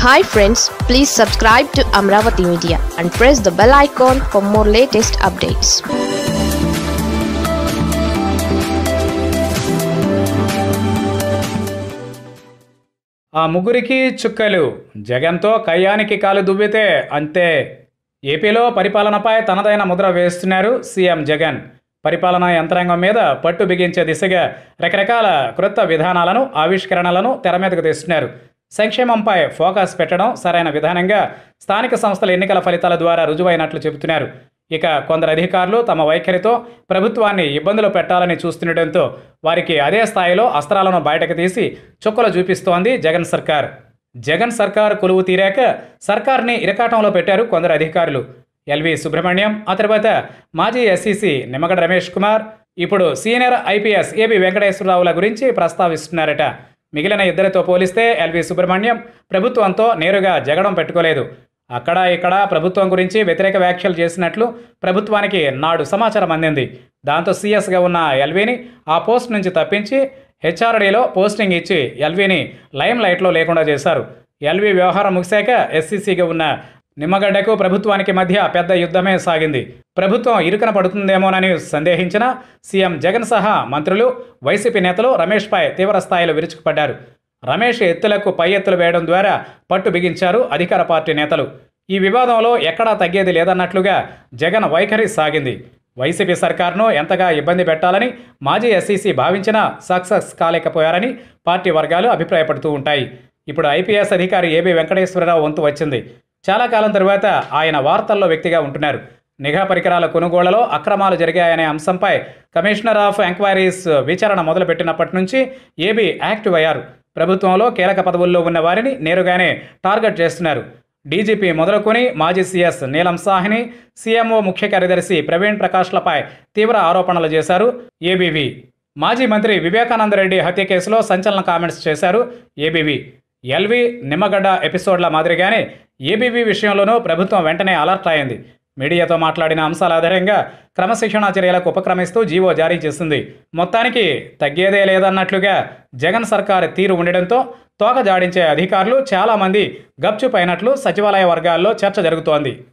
hi friends please subscribe to Amaravati media and press the bell icon for more latest updates ఆ ముగ్గురికి చుక్కలు జగన్తో కయ్యానికి కాలు దువ్వితే అంతే ఏపీలో పరిపాలనపై తనదైన ముద్ర వేస్తున్నారు సీఎం జగన్ పరిపాలనా యంత్రాంగం మీద పట్టు బిగించే దిశగా రకరకాల క్రొత్త విధానాలను ఆవిష్కరణలను తెర మీదకు తెస్తున్నారు సంక్షేమంపై ఫోకస్ పెట్టడం సరైన విధానంగా స్థానిక సంస్థల ఎన్నికల ఫలితాల ద్వారా రుజువైనట్లు చెబుతున్నారు ఇక కొందరు అధికారులు తమ వైఖరితో ప్రభుత్వాన్ని ఇబ్బందులు పెట్టాలని చూస్తుండటంతో వారికి అదే స్థాయిలో అస్త్రాలను బయటకు తీసి చుక్కలు చూపిస్తోంది జగన్ సర్కార్ జగన్ సర్కార్ కొలువు తీరాక సర్కార్ని ఇరకాటంలో పెట్టారు కొందరు అధికారులు ఎల్వి సుబ్రహ్మణ్యం ఆ తర్వాత మాజీ ఎస్సీసీ నిమ్మగడ్డ రమేష్ కుమార్ ఇప్పుడు సీనియర్ ఐపీఎస్ ఏబి వెంకటేశ్వరరావుల గురించి ప్రస్తావిస్తున్నారట మిగిలిన ఇద్దరితో పోలిస్తే ఎల్వి సుబ్రహ్మణ్యం ప్రభుత్వంతో నేరుగా జగడం పెట్టుకోలేదు అక్కడ ఇక్కడ ప్రభుత్వం గురించి వ్యతిరేక వ్యాఖ్యలు చేసినట్లు ప్రభుత్వానికి నాడు సమాచారం అందింది దాంతో సీఎస్గా ఉన్న ఎల్వీని ఆ పోస్ట్ నుంచి తప్పించి హెచ్ఆర్డీలో పోస్టింగ్ ఇచ్చి ఎల్వీని లైమ్ లైట్లో లేకుండా చేశారు ఎల్వీ వ్యవహారం ముగిశాక ఎస్సీసీగా ఉన్న నిమ్మగడ్డకు ప్రభుత్వానికి మధ్య పెద్ద యుద్ధమే సాగింది ప్రభుత్వం ఇరుకన పడుతుందేమోనని సందేహించిన సీఎం జగన్ సహా మంత్రులు వైసీపీ నేతలు రమేష్పై తీవ్ర స్థాయిలో విరుచుకుపడ్డారు రమేష్ ఎత్తులకు పై ఎత్తులు వేయడం ద్వారా పట్టు బిగించారు అధికార పార్టీ నేతలు ఈ వివాదంలో ఎక్కడా తగ్గేది లేదన్నట్లుగా జగన్ వైఖరి సాగింది వైసీపీ సర్కార్ను ఎంతగా ఇబ్బంది పెట్టాలని మాజీ ఎస్సీసీ భావించినా సక్సెస్ కాలేకపోయారని పార్టీ వర్గాలు అభిప్రాయపడుతూ ఉంటాయి ఇప్పుడు ఐపీఎస్ అధికారి ఏబి వెంకటేశ్వరరావు వంతు వచ్చింది చాలా కాలం తరువాత ఆయన వార్తల్లో వ్యక్తిగా ఉంటున్నారు నిఘా పరికరాల కొనుగోళ్లలో అక్రమాలు జరిగాయనే అంశంపై కమిషనర్ ఆఫ్ ఎంక్వైరీస్ విచారణ మొదలుపెట్టినప్పటి నుంచి ఏబీ యాక్టివ్ అయ్యారు ప్రభుత్వంలో కీలక పదవుల్లో ఉన్న వారిని నేరుగానే టార్గెట్ చేస్తున్నారు డీజీపీ మొదలుకొని మాజీ సీఎస్ నీలం సాహ్ని సీఎంఓ ముఖ్య కార్యదర్శి ప్రవీణ్ ప్రకాష్లపై తీవ్ర ఆరోపణలు చేశారు ఏబీవీ మాజీ మంత్రి వివేకానంద రెడ్డి హత్య కేసులో సంచలన కామెంట్స్ చేశారు ఏబీవీ ఎల్వి నిమ్మగడ్డ ఎపిసోడ్ల మాదిరిగానే ఏబీవీ విషయంలోనూ ప్రభుత్వం వెంటనే అలర్ట్ అయింది మీడియాతో మాట్లాడిన అంశాల ఆధారంగా క్రమశిక్షణా చర్యలకు ఉపక్రమిస్తూ జీవో జారీ చేసింది మొత్తానికి తగ్గేదే లేదన్నట్లుగా జగన్ సర్కార్ తీరు ఉండడంతో తోక జాడించే అధికారులు చాలామంది గప్చుపైనట్లు సచివాలయ వర్గాల్లో చర్చ జరుగుతోంది